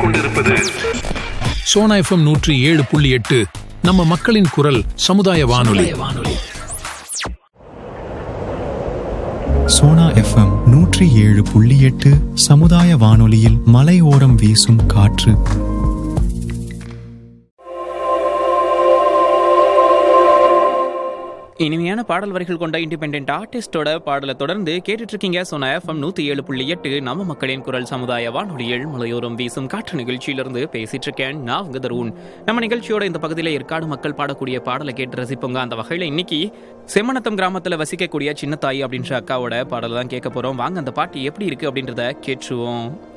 கேட்டுக்கொண்டிருப்பது சோனா எஃப்எம் நூற்றி ஏழு புள்ளி எட்டு நம்ம மக்களின் குரல் சமுதாய வானொலி சோனா எஃப்எம் நூற்றி ஏழு புள்ளி எட்டு சமுதாய வானொலியில் மலையோரம் வீசும் காற்று இனிமையான பாடல் வரிகள் கொண்ட இண்டிபெண்ட் ஆர்டிஸ்டோட பாடலை தொடர்ந்து கேட்டுட்டு இருக்கீங்க சொன்ன எஃப்எம் நூத்தி ஏழு புள்ளி எட்டு நம்ம மக்களின் குரல் சமுதாய வானொலியில் மலையோரம் வீசும் காற்று நிகழ்ச்சியிலிருந்து பேசிட்டு இருக்கேன் நான் உங்க தருண் நம்ம நிகழ்ச்சியோட இந்த பகுதியில் ஏற்காடு மக்கள் பாடக்கூடிய பாடலை கேட்டு ரசிப்போங்க அந்த வகையில இன்னைக்கு செம்மனத்தம் கிராமத்துல வசிக்கக்கூடிய சின்னத்தாய் அப்படின்ற அக்காவோட பாடலை தான் கேட்க போறோம் வாங்க அந்த பாட்டு எப்படி இருக்கு அப்படின்றத கேட்டுருவோம்